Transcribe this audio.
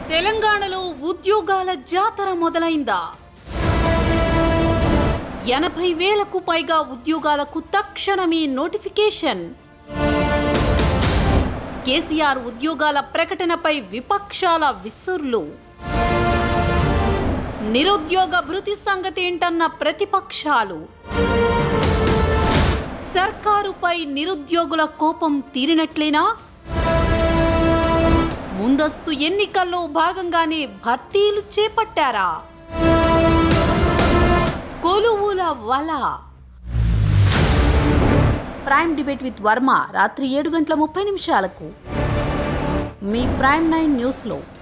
తెలంగాణలో ఉద్యోగాల జాతర మొదలైందా ఎనభై వేలకు పైగా ఉద్యోగాలకు తక్షణమే నోటిఫికేషన్ కేసీఆర్ ఉద్యోగాల ప్రకటనపై విపక్షాల విసుర్లు నిరుద్యోగ భృతి సంగతేంటన్న ప్రతిపక్షాలు సర్కారుపై నిరుద్యోగుల కోపం తీరినట్లేనా ముందస్తు ఎన్నికల్లో భాగంగానే భర్తీలు చేపట్టారా కొలువుల వల ప్రైమ్ డిబేట్ విత్ వర్మ రాత్రి ఏడు గంటల ముప్పై నిమిషాలకు మీ ప్రైమ్ నైన్ న్యూస్లో